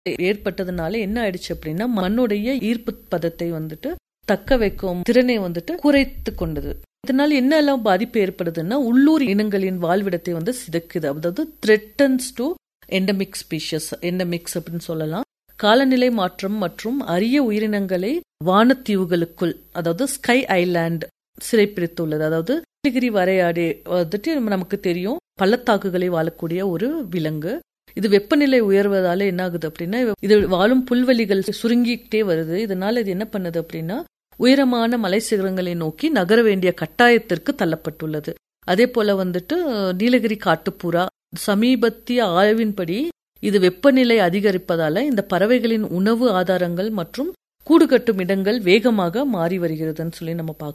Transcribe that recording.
ஏற்பட்டதுனால என்ன ஆயிடுச்சு அப்படின்னா மண்ணுடைய ஈர்ப்பு பதத்தை வந்துட்டு தக்க வைக்கும் திறனை வந்துட்டு குறைத்து கொண்டது இதனால என்ன எல்லாம் பாதிப்பு ஏற்படுதுன்னா உள்ளூர் இனங்களின் வாழ்விடத்தை வந்து சிதைக்குது அதாவது threatens to endemic species endemics அப்படின்னு சொல்லலாம் காலநிலை மாற்றம் மற்றும் அரிய உயிரினங்களை வானத்தீவுகளுக்குள் அதாவது ஸ்கை ஐலாண்ட் சிறைப்பிடித்துள்ளது அதாவது நீலகிரி வரையாடி வந்துட்டு நமக்கு தெரியும் பள்ளத்தாக்குகளை வாழக்கூடிய ஒரு விலங்கு இது வெப்பநிலை உயர்வதால என்ன ஆகுது அப்படின்னா இது வாழும் புல்வெளிகள் சுருங்கிக்கிட்டே வருது இதனால இது என்ன பண்ணுது அப்படின்னா உயரமான மலை சிகரங்களை நோக்கி நகர வேண்டிய கட்டாயத்திற்கு தள்ளப்பட்டுள்ளது அதே போல வந்துட்டு நீலகிரி காட்டுப்புறா சமீபத்திய ஆய்வின்படி இது வெப்பநிலை அதிகரிப்பதால இந்த பறவைகளின் உணவு ஆதாரங்கள் மற்றும் கூடு கட்டும் இடங்கள் வேகமாக மாறி வருகிறதுன்னு சொல்லி நம்ம பார்க்கலாம்